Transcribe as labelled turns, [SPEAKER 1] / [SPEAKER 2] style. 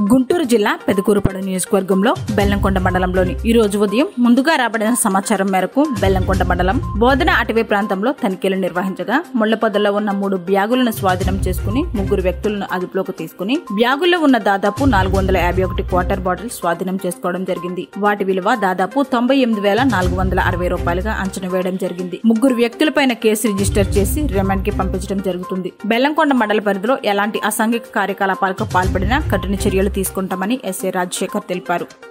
[SPEAKER 1] గుంటూరు జిల్లా పెదకూరుపాడు నియోజకవర్గంలో బెల్లంకొండ మండలంలోని ఈ రోజు ఉదయం ముందుగా రాబడిన సమాచారం మేరకు బెల్లంకొండ మండలం బోధన అటవీ ప్రాంతంలో తనిఖీలు నిర్వహించగా ముళ్లపొదల్లో ఉన్న మూడు బ్యాగులను స్వాధీనం చేసుకుని ముగ్గురు వ్యక్తులను అదుపులోకి తీసుకుని బ్యాగుల్లో ఉన్న దాదాపు నాలుగు వందల యాభై ఒకటి క్వార్టర్ బాటిల్ స్వాధీనం చేసుకోవడం జరిగింది వాటి విలువ దాదాపు తొంభై ఎనిమిది వేల నాలుగు వందల అరవై రూపాయలుగా అంచనా వేయడం జరిగింది ముగ్గురు వ్యక్తులపైన కేసు రిజిస్టర్ చేసి రిమాండ్ కి పంపించడం జరుగుతుంది బెల్లంకొండ మండల పరిధిలో ఎలాంటి అసాంఘిక కార్యకలాపాలకు పాల్పడినా కఠిన చర్యలు తీసుకుంటామని ఎస్ఏ రాజశేఖర్ తెలిపారు